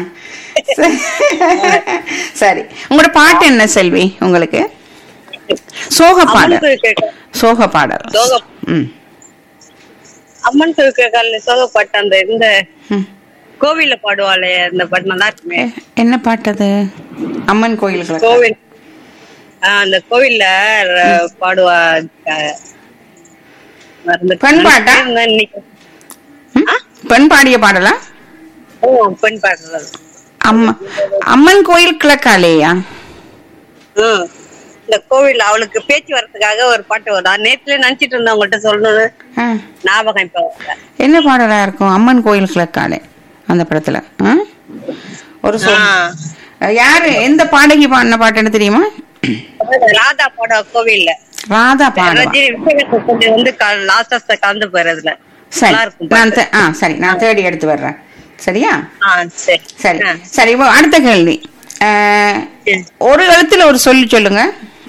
சரி உங்களோட பாட்டு என்ன செல்வி உங்களுக்கு சோக பாடல் அம்மன் கோயில் சோக பாடல் சோக ம் அம்மன் கோயில் சோகப்பாட்டு அந்த இந்த ம். கோவில்ல பாடுவாளே அந்த பாட்டு நல்லா இருக்குமே எ- என்ன பாட்டு அது அம்மன் கோயிலுக்கு கோவில் ஆ, அந்த கோவில்ல ர- பாடுவா அஹ், மறந்துட்டேன். பெண் பாட்டா? நான் இன்னைக்கு- பெண் பாடிய பாடலா ஓ, பெண் பாடுறது அம்மா அம்மன் கோயில் கிழக்காலேயா ம். இந்த கோவில் அவளுக்கு பேச்சு வரதுக்காக ஒரு பாட்டு வரும் நான் நேத்துல நினைச்சிட்டு இருந்தேன் உங்கள்ட்ட சொல்லணும்னு ஆ, ஞாபகம் இப்ப வரல. என்ன பாடலா இருக்கும் அம்மன் கோயில் கிழக்காலே அந்த படத்துல ஆ? ஒரு சொல் ஆ. யாரு எந்த பாடகி பாடின பாட்டுன்னு தெரியுமா அதாவது ராதா பாட கோவில்ல ராதா பாடுவா ரஜினி விஜய் கொஞ்சம் வந்து லாஸ்டா கலந்து போறதுல சரி நல்லா இருக்கும் நான் தே- ஆ சரி நான் தேடி எடுத்து வர்றேன் சரியா ஆ சரி சரி ஆ. சரி இப்போ அடுத்த கேள்வி ஆ, சரி. ஒரு எழுத்துல ஒரு சொல்லி சொல்லுங்க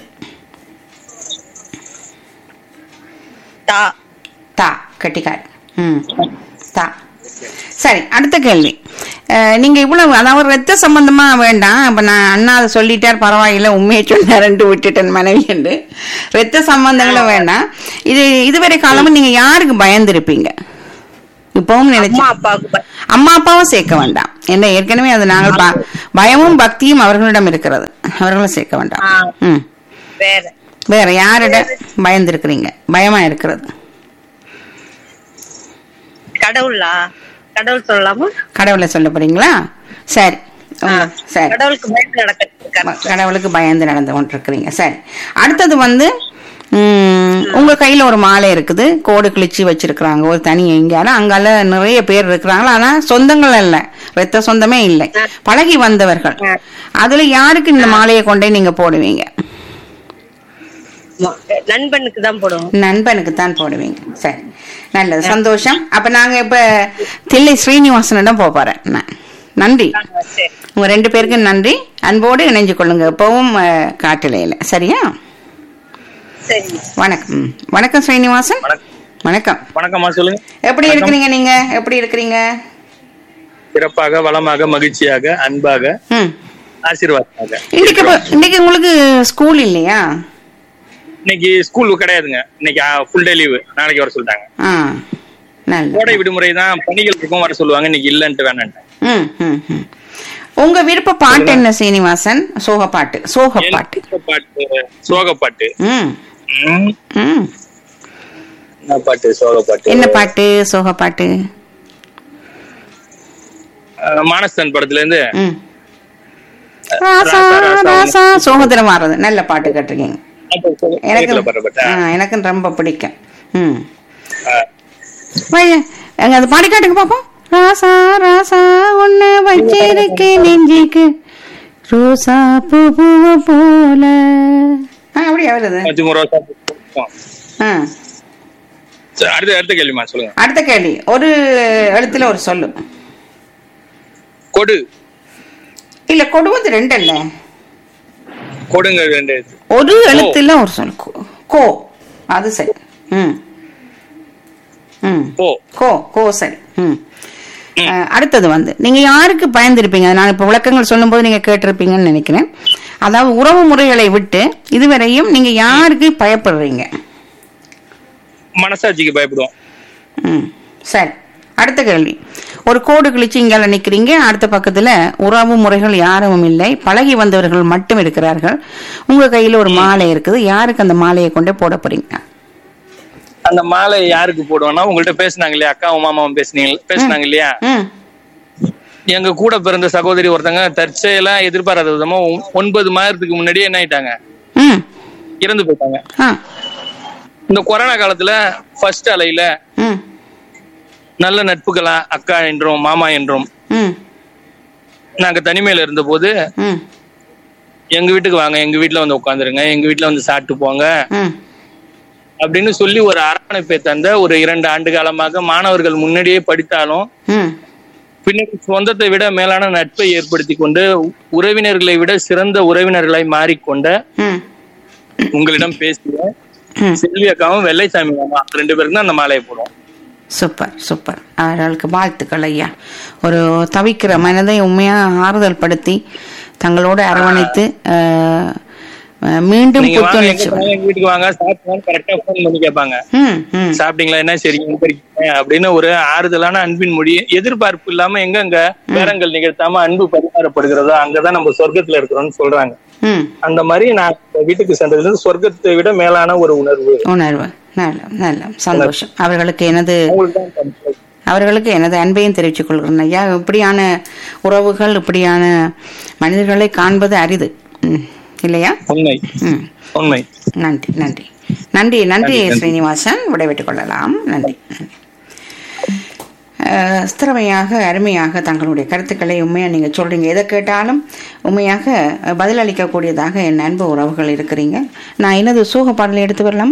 தா தா கட்டிக்காரி ம் தா சரி அடுத்த கேள்வி அஹ், நீங்க இவ்வளவு அதாவது ரத்த சம்பந்தமா வேண்டாம் இப்ப நான் அண்ணா அதை சொல்லிட்டார் பரவாயில்ல உண்மையை சொன்னாருன்ட்டு விட்டுட்டேன் மனைவி என்று ரத்த சம்பந்தங்களும் வேண்டாம் இது இதுவரை காலமும் நீங்க யாருக்கு பயந்துருப்பீங்க இப்பவும் நினைச்சு அம்மா அப்பாவுக்கு ப- அம்மா அப்பாவும் சேர்க்க வேண்டாம் என்ன ஏற்கனவே அது நாங்கள் ப- பயமும் பக்தியும் அவர்களிடம் இருக்கிறது அவர்களும் சேர்க்க வேண்டாம் ஆ. ம் வேற வேற யாரிட பயந்துருக்கிறீங்க பயமா இருக்கிறது கடவுளா கடவுள் சொல்லலாமா கடவுளை சொல்ல போறீங்களா சரி ஆ. உங்க- சரி கடவுளுக்கு பயந்து நடக்க ம- கடவுளுக்கு பயந்து நடந்து கொண்டிருக்கிறீங்க சரி அடுத்தது வந்து ம், உங்க கையில ஒரு மாலை இருக்குது கோடு கிழிச்சு வச்சிருக்கிறாங்க ஒரு தனி எங்கேயால அங்கால நிறைய பேர் இருக்கிறாங்க ஆனா சொந்தங்கள் இல்ல ரத்த சொந்தமே இல்லை பழகி வந்தவர்கள் அதுல யாருக்கு இந்த மாலையை கொண்டே நீங்க போடுவீங்க நண்பனுக்கு தான் போடுவோம் நண்பனுக்கு தான் போடுவீங்க சரி நல்லது சந்தோஷம் அப்ப நாங்க இப்ப தில்லை ஸ்ரீனிவாசனிடம் போக போறேன் நான். நன்றி ஆ, சரி உங்க ரெண்டு பேருக்கும் நன்றி அன்போடு இணைஞ்சு கொள்ளுங்க எப்பவும் அஹ், காட்டிலையில சரியா சரி வணக்கம் ம். வணக்கம் ஸ்ரீனிவாசன் வணக்கம் வணக்கம்மா சொல்லுங்க எப்படி இருக்கிறீங்க நீங்க எப்படி இருக்கிறீங்க சிறப்பாக வளமாக மகிழ்ச்சியாக அன்பாக ம் ஆசீர்வாதமாக இன்னைக்கு இப்ப- இன்னைக்கு உங்களுக்கு ஸ்கூல் இல்லையா இன்னைக்கு ஸ்கூல் கிடையாதுங்க இன்னைக்கு ஃபுல் டே லீவு நாளைக்கு வர சொல்லிட்டாங்க ஆ நல்ல கோடை விடுமுறை தான் பணிகள் இருக்கும் வர சொல்லுவாங்க இன்னைக்கு இல்லன்ட்டு வேணான்ட்டேன் ம் ம் ம் உங்க விருப்ப பாட்டு என்ன சீனிவாசன் சோக பாட்டு சோக பாட்டு எனக்கு பாட்டு சோக பாட்டு ம் ம், ம் என்ன பாட்டு சோக பாட்டு என்ன பாட்டு சோக பாட்டு அஹ், மானஸ்தான் படத்துல இருந்து ம் ராசா ராசா சோகத்துல மாறுது நல்ல பாட்டு கேட்டிருக்கீங்க எனக்கு கேக்கல பாட்டு ஆ, எனக்கும் ரொம்ப பிடிக்கும் ம் அஹ், வைய, எங்க அது பாடி காட்டுங்க பாப்போம் ராசா ராசா உன்னை வச்சிருக்கு நெஞ்சிக்கு ரோசா பூ பூவ போல ஆ அப்படியா வருது மதிமுக ரோசா பூ. ஆ சரி, அடுத்த அடுத்த கேள்விமா சொல்லுங்க அடுத்த கேள்வி ஒரு எழுத்துல ஒரு சொல்லு கொடு இல்ல கொடுவது ரெண்டு இல்ல கொடுங்க ரெண்டு ஒரு எழுத்துல ஒரு சொல் கோ- கோ அது சரி ம் ம் போ கோ கோ சரி ம் அஹ், அடுத்தது வந்து நீங்க யாருக்கு பயந்திருப்பீங்க நான் இப்ப விளக்கங்கள் சொல்லும்போது நீங்க கேட்டிருப்பீங்கன்னு நினைக்கிறேன் அதாவது உறவு முறைகளை விட்டு இதுவரையும் நீங்க யாருக்கு பயப்படுறீங்க மனசாட்சிக்கு பயப்படுவோம் ம் சரி அடுத்த கேள்வி ஒரு கோடு கிழிச்சு இங்கால நிக்கிறீங்க அடுத்த பக்கத்துல உறவு முறைகள் யாரும் இல்லை பழகி வந்தவர்கள் மட்டும் இருக்கிறார்கள் உங்க கையில ஒரு மாலை இருக்குது யாருக்கு அந்த மாலையை கொண்டு போட போறீங்க அந்த மாலை யாருக்கு போடுவோம்னா உங்கள்ட்ட பேசுனாங்க இல்லையா அக்காவும் மாமாவும் பேசுனீங்க பேசுனாங்க இல்லையா ம் எங்க கூட பிறந்த சகோதரி ஒருத்தங்க தற்செயலா எதிர்பாராத விதமா ஒ- ஒன்பது மாதத்துக்கு முன்னாடியே என்ன ஆயிட்டாங்க ம் இறந்து போயிட்டாங்க ஆ இந்த கொரோனா காலத்துல ஃபர்ஸ்ட் அலையில ம் நல்ல நட்புகளா அக்கா என்றும் மாமா என்றும் ம் நாங்க தனிமையில இருந்த போது ம் எங்க வீட்டுக்கு வாங்க எங்க வீட்டுல வந்து உட்காந்துருங்க எங்க வீட்டுல வந்து சாப்பிட்டு போங்க ம் அப்படின்னு சொல்லி ஒரு அரவணைப்பை தந்த ஒரு இரண்டு ஆண்டு காலமாக மாணவர்கள் முன்னாடியே படித்தாலும் ம் பின்னாடி சொந்தத்தை விட மேலான நட்பை ஏற்படுத்தி கொண்டு உறவினர்களை விட சிறந்த உறவினர்களாய் மாறிக்கொண்ட ம் உங்களிடம் பேசிய ம் செல்வி அக்காவும் வெள்ளைசாமி மாமா ரெண்டு பேருக்கு தான் அந்த மாலையை போடுவோம் சூப்பர் சூப்பர் அவர்களுக்கு வாழ்த்துக்கள் ஐயா ஒரு தவிக்கிற மனதை உண்மையா ஆறுதல் படுத்தி தங்களோடு அரவணைத்து அஹ், அஹ், மீண்டும் நீங்க வாங்க எங்க புத்துணர்ச்சி போனாலும் எங்க வீட்டுக்கு வாங்க சாப்பிட்டாங்க கரெக்டா போன் பண்ணி கேட்பாங்க ம் ம் சாப்பிட்டீங்களா என்ன சரி எங்க இருக்கீங்க அப்படின்னு ஒரு ஆறுதலான அன்பின் மொழி எதிர்பார்ப்பு இல்லாம எங்கெங்க பேரங்கள் நிகழ்த்தாம அன்பு பரிமாறப்படுகிறதோ அங்கதான் நம்ம சொர்க்கத்துல இருக்கிறோம்னு சொல்றாங்க ம் அந்த மாதிரி நான் இந்த வீட்டுக்கு சென்றதுல இருந்து சொர்க்கத்தை விட மேலான ஒரு உணர்வு உணர்வு நல்ல நல்ல சந்தோஷம் அவர்களுக்கு எனது உங்களுக்கு தான் தந்தது. அவர்களுக்கு எனது அன்பையும் தெரிவித்துக் கொள்கிறேன் ஐயா இப்படியான உறவுகள் இப்படியான மனிதர்களை காண்பது அரிது ம், இல்லையா உண்மை ம் உண்மை நன்றி நன்றி நன்றி நன்றி ஸ்ரீனிவாசன் விடைபெற்றுக் கொள்ளலாம் நன்றி நன்றி அஹ், ஸ்திரமையாக அருமையாக தங்களுடைய கருத்துக்களை உண்மையாக நீங்கள் சொல்கிறீங்க எதை கேட்டாலும் உண்மையாக பதிலளிக்கக்கூடியதாக என் அன்பு உறவுகள் இருக்கிறீங்க நான் என்னது சோக பாடலை எடுத்து வரலாமா